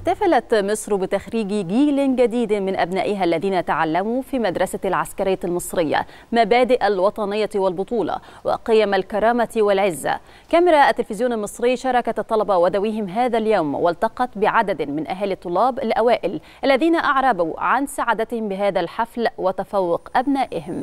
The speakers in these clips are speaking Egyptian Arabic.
احتفلت مصر بتخريج جيل جديد من أبنائها الذين تعلموا في مدرسة العسكرية المصرية مبادئ الوطنية والبطولة وقيم الكرامة والعزة كاميرا التلفزيون المصري شاركت الطلبة وذويهم هذا اليوم والتقت بعدد من أهالي الطلاب الأوائل الذين أعربوا عن سعادتهم بهذا الحفل وتفوق أبنائهم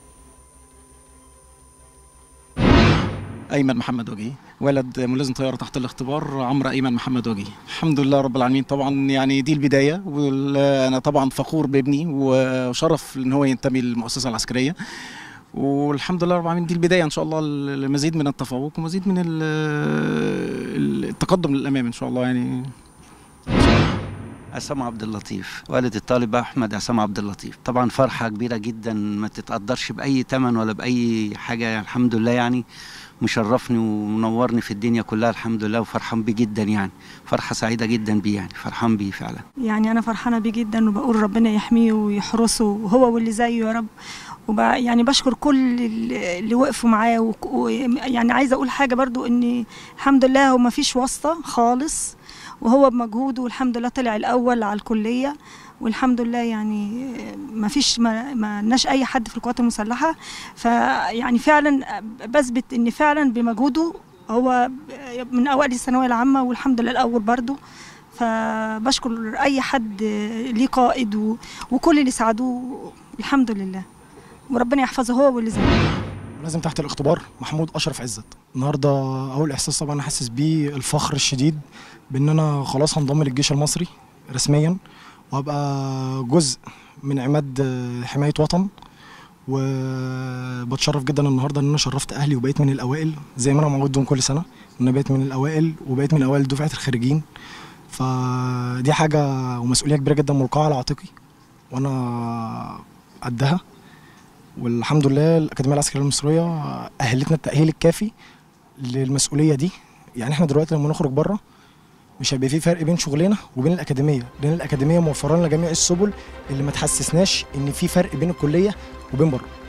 ايمن محمد وجيه ولد ملازم طياره تحت الاختبار عمرو ايمن محمد وجيه الحمد لله رب العالمين طبعا يعني دي البدايه وانا طبعا فخور بابني وشرف ان هو ينتمي للمؤسسه العسكريه والحمد لله رب العالمين دي البدايه ان شاء الله لمزيد من التفوق ومزيد من التقدم للامام ان شاء الله يعني عصام عبد اللطيف والد الطالب احمد عصام عبد اللطيف طبعا فرحه كبيره جدا ما تتقدرش باي ثمن ولا باي حاجه يعني الحمد لله يعني مشرفني ومنورني في الدنيا كلها الحمد لله وفرحان بيه جدا يعني فرحه سعيده جدا بيه يعني فرحان بيه فعلا يعني انا فرحانه بيه جدا وبقول ربنا يحميه ويحرسه هو واللي زيه يا رب وب يعني بشكر كل اللي وقفوا معاه ويعني عايزه اقول حاجه برضو ان الحمد لله هو ما فيش واسطه خالص وهو بمجهوده والحمد لله طلع الاول على الكليه والحمد لله يعني ما فيش ما, ما لناش اي حد في القوات المسلحه فيعني فعلا بثبت ان فعلا بمجهوده هو من اوائل الثانويه العامه والحمد لله الاول برضه فبشكر اي حد ليه قائد وكل اللي ساعدوه الحمد لله وربنا يحفظه هو واللي زيه لازم تحت الاختبار محمود اشرف عزت النهارده اول احساس طبعا حاسس بيه الفخر الشديد بان انا خلاص هنضم للجيش المصري رسميا وهبقى جزء من عماد حمايه وطن وبتشرف جدا النهارده ان انا شرفت اهلي وبقيت من الاوائل زي ما انا موجود دون كل سنه ان انا بقيت من الاوائل وبقيت من اوائل دفعه الخريجين فدي حاجه ومسؤوليه كبيره جدا ملقاه على عاتقي وانا قدها والحمد لله الاكاديميه العسكريه المصريه اهلتنا التاهيل الكافي للمسؤوليه دي يعني احنا دلوقتي لما نخرج بره مش هيبقى في فرق بين شغلنا وبين الاكاديميه لان الاكاديميه موفره لنا جميع السبل اللي ما تحسسناش ان في فرق بين الكليه وبين بره